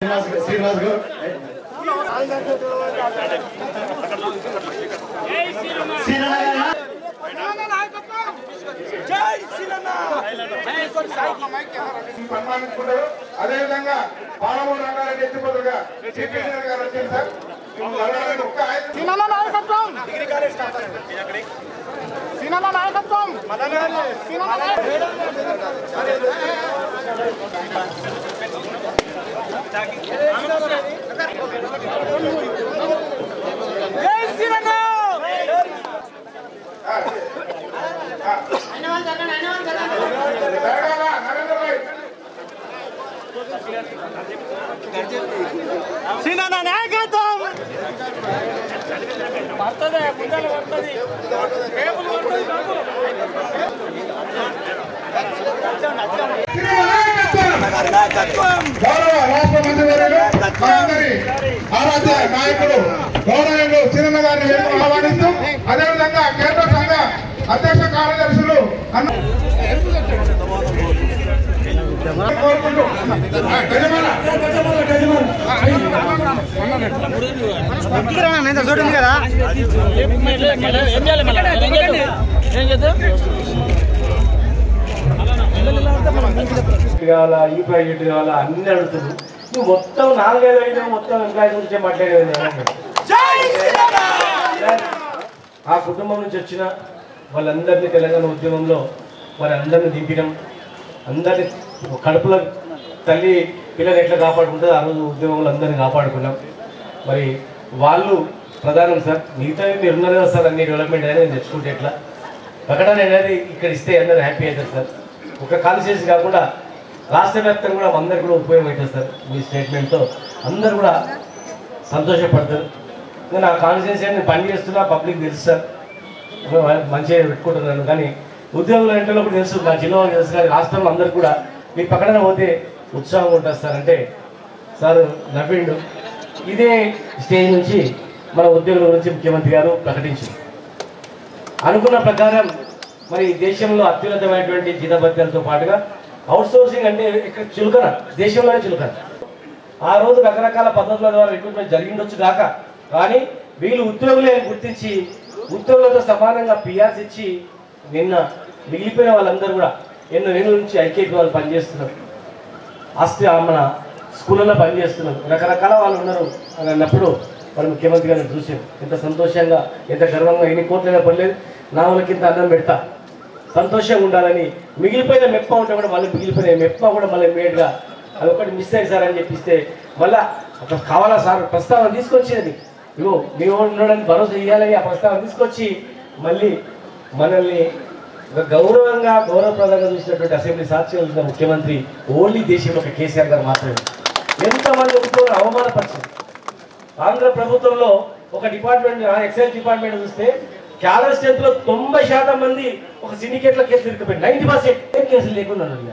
శ్రీనివాస్ గారు శ్రీనివాస్ గారు శ్రీనివాస్ గారు సన్మానించుకుంటారు అదేవిధంగా పాలమూరు రంగారెడ్డి ఎత్తిపోతుగా చీఫ్ ఇంజనీర్ గారు వచ్చింది సార్ రంగారెడ్డి ఒక్క ఆయన సినన్న నాయకత్వం సినన్న నాయకత్వం సినన్న జై సినన్న జరగాల నరేంద్ర భాయ్ సినన్న నాయకత్వం పడుతుంది ముందర పడుతుంది రేపులు పడుతుంది గౌరవ రాష్ట్ర మంత్రివర్యులు మనందరి ఆరాధ్య నాయకులు గౌరవంలో చిన్న గారిని వేదికకు ఆహ్వానిస్తూ అదేవిధంగా కేంద్ర సంఘ అధ్యక్ష కార్యదర్శులు అన్న కోరుకుంటూ ఆ, గజమాల. చూడండి కదా ప్రాజెక్ట్ కావాలా ఈ ప్రాజెక్ట్ కావాలా అన్ని అడుగుతుంది నువ్వు మొత్తం నాలుగైదు ఐదు మొత్తం ఎంప్లాయీస్ గురించే మాట్లాడేది ఆ కుటుంబం నుంచి వచ్చిన వాళ్ళందరినీ తెలంగాణ ఉద్యమంలో వారందరిని దింపడం అందరినీ కడుపులో తల్లి పిల్లలు ఎట్లా కాపాడుకుంటుందో ఆ రోజు ఉద్యమంలో అందరినీ కాపాడుకున్నాం మరి వాళ్ళు ప్రధానం సార్ మిగతా మీరు ఉన్నారు కదా సార్ అన్ని డెవలప్మెంట్ అనేది తెచ్చుకుంటే ఎట్లా ప్రకటన అనేది ఇక్కడ ఇస్తే అందరూ హ్యాపీ అవుతారు సార్ ఒక కాన్స్టిట్యూన్సీ కాకుండా రాష్ట్ర వ్యాప్తంగా కూడా అందరికి కూడా ఉపయోగం అవుతుంది సార్ మీ స్టేట్మెంట్తో అందరు కూడా సంతోషపడతారు నేను ఆ కాన్స్టిట్యూన్సీ నేను పని చేస్తున్నా పబ్లిక్ తెలుసు సార్ నేను మంచిగా పెట్టుకుంటున్నాను కానీ ఉద్యోగుల ఇంట్లో కూడా తెలుసు నా జిల్లా వాళ్ళకి తెలుసు కానీ రాష్ట్రంలో అందరు కూడా మీ పక్కన పోతే ఉత్సాహంగా ఉంటుంది సార్ అంటే సార్ నవ్విండు ఇదే స్టేజ్ నుంచి మన ఉద్యోగుల గురించి ముఖ్యమంత్రి గారు ప్రకటించారు అనుకున్న ప్రకారం మరి దేశంలో అత్యున్నతమైనటువంటి జీతభత్యాలతో పాటుగా అవుట్ సోర్సింగ్ అంటే ఇక్కడ చులకన దేశంలోనే చులకన ఆ రోజు రకరకాల పద్ధతుల ద్వారా రిక్రూట్మెంట్ జరిగిండొచ్చు కాక కానీ వీళ్ళు ఉద్యోగులే గుర్తించి ఉద్యోగులతో సమానంగా పిఆర్స్ ఇచ్చి నిన్న మిగిలిపోయిన వాళ్ళందరూ కూడా ఎన్నో ఏళ్ళ నుంచి ఐకేపీ వాళ్ళు పనిచేస్తున్నారు ఆస్తి మన స్కూళ్ళలో పనిచేస్తున్నారు రకరకాల వాళ్ళు ఉన్నారు అని అన్నప్పుడు మరి ముఖ్యమంత్రి గారిని చూసాం ఎంత సంతోషంగా ఎంత గర్వంగా ఎన్ని కోట్లైనా పర్లేదు నా వాళ్ళకి ఇంత అన్నం పెడతా సంతోషంగా ఉండాలని మిగిలిపోయిన మెప్ప ఉంటే కూడా మళ్ళీ మిగిలిపోయిన మెప్ప కూడా మళ్ళీ ఇమీడియట్గా అది ఒకటి మిస్ అయింది సార్ అని చెప్పిస్తే మళ్ళా అక్కడ కావాలా సార్ ప్రస్తావన తీసుకొచ్చేది ఇగో మీ వాడు ఉన్నాడని భరోసా ఇవ్వాలని ఆ ప్రస్తావన తీసుకొచ్చి మళ్ళీ మనల్ని ఒక గౌరవంగా గౌరవప్రదంగా చూసినటువంటి అసెంబ్లీ సాక్షి ముఖ్యమంత్రి ఓన్లీ దేశంలో ఒక కేసీఆర్ గారు మాత్రమే ఎంతమంది ఉద్యోగులు అవమానపరిచింది ఆంధ్ర ప్రభుత్వంలో ఒక డిపార్ట్మెంట్ ఎక్సైజ్ డిపార్ట్మెంట్ చూస్తే క్యాడర్ స్ట్రెంత్ లో తొంభై శాతం మంది ఒక సిండికేట్ లో కేసులు ఇరుక్కుపోయింది నైన్టీ పర్సెంట్ ఏం కేసులు లేకుండా ఉన్నారు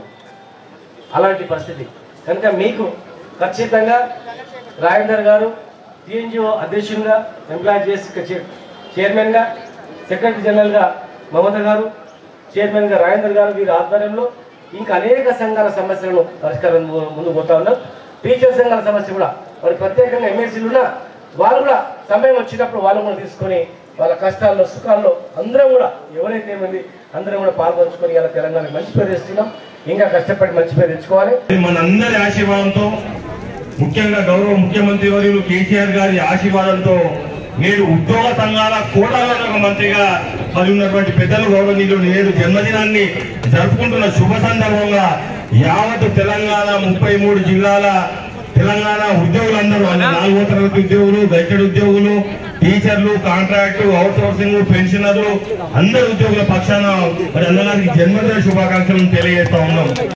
అలాంటి పరిస్థితి కనుక మీకు ఖచ్చితంగా రాజేందర్ గారు టీఎన్జిఓ అధ్యక్షునిగా ఎంప్లాయ్ చేసి చైర్మన్గా సెక్రటరీ జనరల్గా మమత గారు చైర్మన్గా రాజేందర్ గారు వీరి ఆధ్వర్యంలో ఇంకా అనేక సంఘాల సమస్యలను పరిష్కారం ము- ముందుకు పోతా ఉన్నారు టీచర్ సంఘాల సమస్య కూడా మరి ప్రత్యేకంగా ఎమ్మెల్సీలు ఉన్నా వాళ్ళు కూడా సమయం వచ్చినప్పుడు వాళ్ళు కూడా తీసుకొని వాళ్ళ కష్టాల్లో సుఖాల్లో అందరం కూడా ఎవరైతే ఏమైంది అందరం కూడా పాల్పంచుకొని ఇలా తెలంగాణ మంచి పేరు తెస్తున్నాం ఇంకా కష్టపడి మంచి పేరు తెచ్చుకోవాలి మనందరి ఆశీర్వాదంతో ముఖ్యంగా గౌరవ ముఖ్యమంత్రి వర్యులు కేసీఆర్ గారి ఆశీర్వాదంతో నేడు ఉద్యోగ సంఘాల కోటాల మంత్రిగా మరి ఉన్నటువంటి పెద్దలు గౌరవనీయులు నేడు జన్మదినాన్ని జరుపుకుంటున్న శుభ సందర్భంగా యావత్ తెలంగాణ ముప్పై మూడు జిల్లాల తెలంగాణ ఉద్యోగులందరూ అంటే నాలుగో తరగతి ఉద్యోగులు గైటెడ్ ఉద్యోగులు టీచర్లు కాంట్రాక్ట్ అవుట్ సోర్సింగ్ పెన్షనర్లు అందరు ఉద్యోగుల పక్షాన మరి అందరికి జన్మదిన శుభాకాంక్షలను తెలియజేస్తా ఉన్నాం